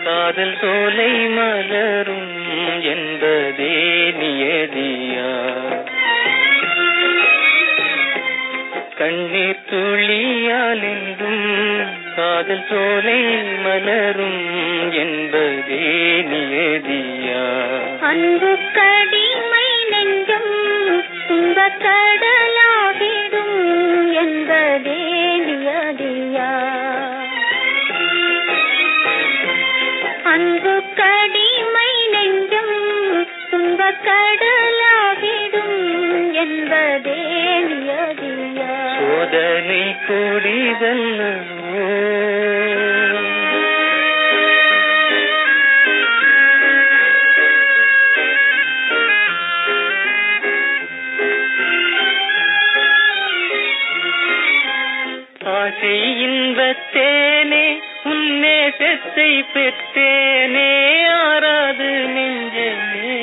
காதல் சோலை மலரும் என்பதே நியதியா கண்ணீர் துளியால் என்றும் காதல் சோலை மலரும் என்பதே நியதியா அன்பு கடிமை நெஞ்சம் துன்பக் கடலாகிடும் என்பதே நியதியா அன்பு கடிமை நெஞ்சம் துன்பக் கடலாகிடும் என்பதே நியதியா சோதனை கொடிதல்லவோ ஆசை இன்பத்தேனே உன்னே செத்தை பெற்றேனே ஆறாது நெஞ்சமே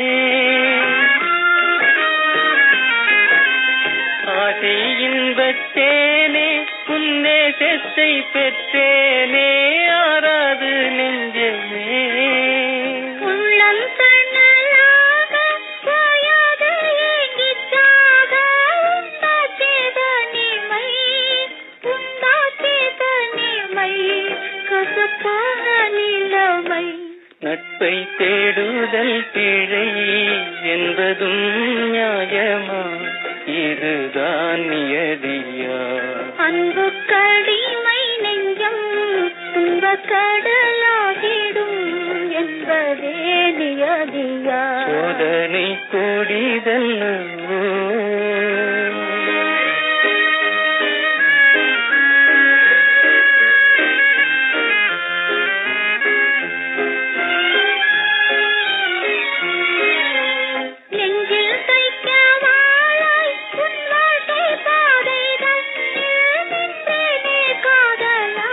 ஆசை இன்பத்தேனே உன்னே செத்தை பெற்றேனே ஆறாது நெஞ்சமே உள்ளம் தன்னலாக ஓயாது ஏங்கிச் சாக உண்டாச்சே தனிமை உண்டாச்சே தனிமை கசப்பான நிலைமை நட்பை தேடுதல் பிழை என்பதும் நியாயமா இதுதான் நியதியா அன்பு கடிமை நெஞ்சம் துன்பக் கடலாகிடும் என்பதே நியதியா சோதனை கொடிதல்லவோ நெஞ்சில் தைக்க வாழாய் உன் வாழ்க்கை பாதை தன்னில் நின்றேனே காதலா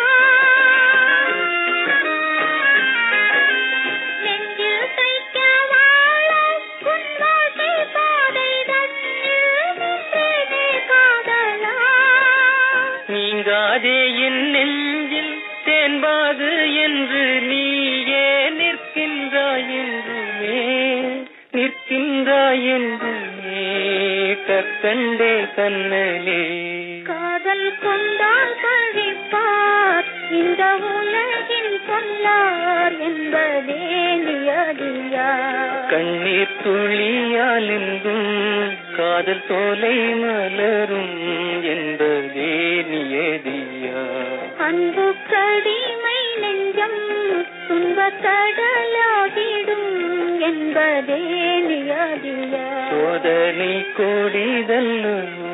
நெஞ்சில் தைக்க வாழாய் உன் வாழ்க்கை பாதை தன்னில் நின்றேனே காதலா நீங்காதே என் நெஞ்சில் தேன்பாது என்று நீயே நிற்கின்றாய் என்றுமே நிற்கின்றாய் என்றுமே கற்கண்டே கண்ணலே காதல் கொண்டால் கழிப்பார் இந்த உலகின் சொல்லார் என்பதே நியதியா கண்ணீர் துளியால் என்றும் காதல் சோலை மலரும் என்பதே நியதியா அன்பு கடிமை நெஞ்சம் துன்பக் கடலாகிடும் என்பதே நியதியா சோதனை கொடிதல்லவோ